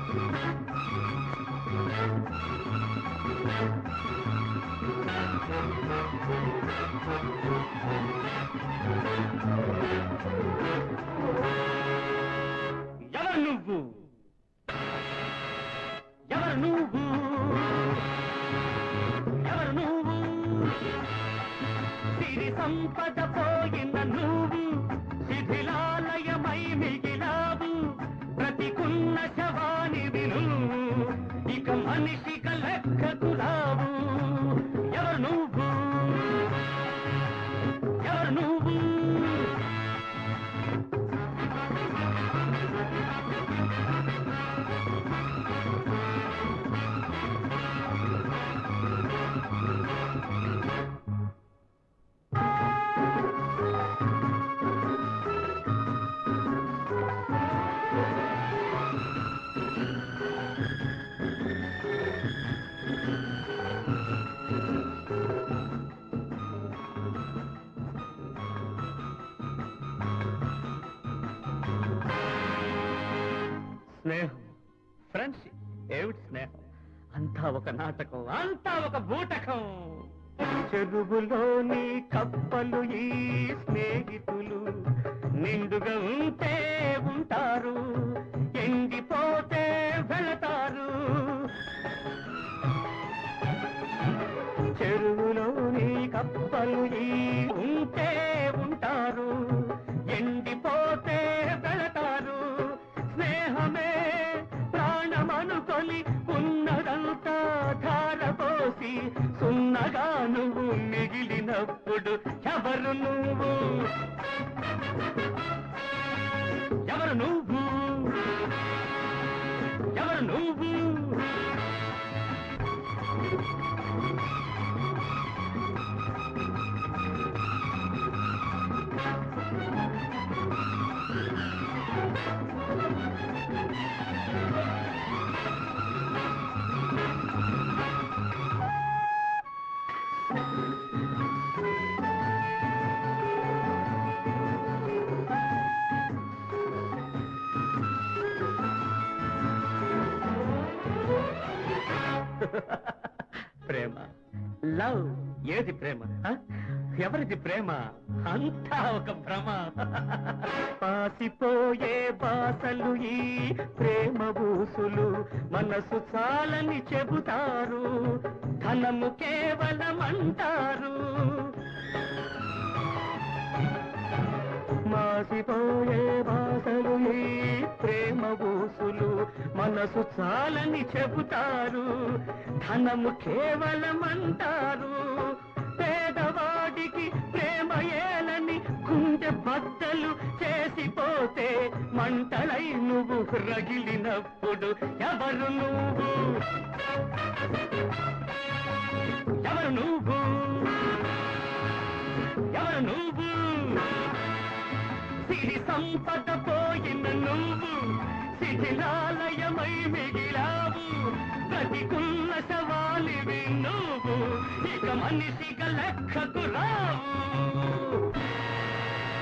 ఎవరు నువ్వు ఎవరు నువ్వు ఎవరు నువ్వు సిరి సంపద పోయిన నువ్వు శిథిలాలయమై మిగిలావు ప్రతికున్న శవానివి నువ్వు ఇక మనిషిక లెక్కకు రావు ఎవరు నువ్వు ఎవరు నువ్వు స్నేహం ఫ్రెండ్షిప్ ఏమిటి స్నేహం అంతా ఒక నాటకం అంతా ఒక బూటకం చెరువులోని కప్పలు ఈ స్నేహితులు నిండుగా ఉంటే ఉంటారు ఎండిపోతే వెళతారు చెరువులోని కప్పలు ఈ ఉంటే ఉంటారు ఎండిపోతే వెళతారు స్నేహమే ప్రాణమనుకొని ఉన్నదంతా ధారపోసి సున్నగా నువ్వు మిగిలినప్పుడు ఎవరు నువ్వు ఎవరు నువ్వు ఎవరు నువ్వు ప్రేమ లవ్ ఏది ప్రేమ ఆ? ఎవరిది ప్రేమ అంతా ఒక భ్రమ పాసిపోయే బాసలు ఈ ప్రేమ బూసులు మనసు చాలని చెబుతారు ధనము కేవలం అంటారు మాసిపోయే బాసలు ఈ ప్రేమ బూసులు మనసు చాలని చెబుతారు ధనము కేవలం అంటారు పేదవాడికి ప్రేమ ఏలని గుండె బద్దలు చేసిపోతే మంటలై నువ్వు రగిలినప్పుడు ఎవరు నువ్వు ఎవరు నువ్వు ఎవరు నువ్వు సిరి సంపద పోయిన నువ్వు శిథిలాలయమై మిగిలావు ప్రతికున్న శవాలివి నువ్వు ఇక మనిషిగా లెక్కకు రావు